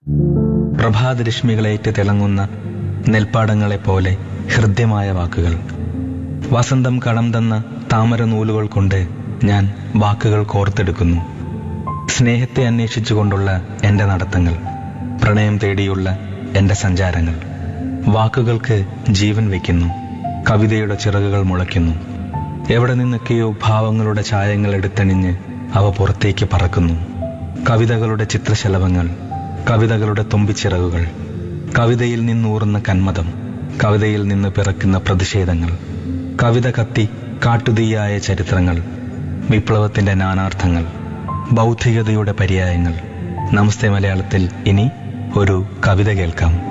പ്രഭാതരശ്മികളേറ്റ് തിളങ്ങുന്ന നെൽപ്പാടങ്ങളെപ്പോലെ ഹൃദ്യമായ വാക്കുകൾ വസന്തം കളം തന്ന താമര നൂലുകൾ കൊണ്ട് ഞാൻ വാക്കുകൾ കോർത്തെടുക്കുന്നു സ്നേഹത്തെ അന്വേഷിച്ചുകൊണ്ടുള്ള എൻ്റെ നടത്തങ്ങൾ പ്രണയം തേടിയുള്ള എൻ്റെ സഞ്ചാരങ്ങൾ വാക്കുകൾക്ക് ജീവൻ വയ്ക്കുന്നു കവിതയുടെ ചിറകുകൾ മുളയ്ക്കുന്നു എവിടെ നിന്നൊക്കെയോ ഭാവങ്ങളുടെ ഛായങ്ങൾ എടുത്തണിഞ്ഞ് അവ പുറത്തേക്ക് പറക്കുന്നു കവിതകളുടെ ചിത്രശലഭങ്ങൾ കവിതകളുടെ തുമ്പിച്ചിറകുകൾ കവിതയിൽ നിന്നൂറുന്ന കന്മതം കവിതയിൽ നിന്ന് പിറക്കുന്ന പ്രതിഷേധങ്ങൾ കവിത കത്തി കാട്ടുതീയായ ചരിത്രങ്ങൾ വിപ്ലവത്തിന്റെ നാനാർത്ഥങ്ങൾ ബൗദ്ധികതയുടെ പര്യായങ്ങൾ നമസ്തേ മലയാളത്തിൽ ഇനി ഒരു കവിത കേൾക്കാം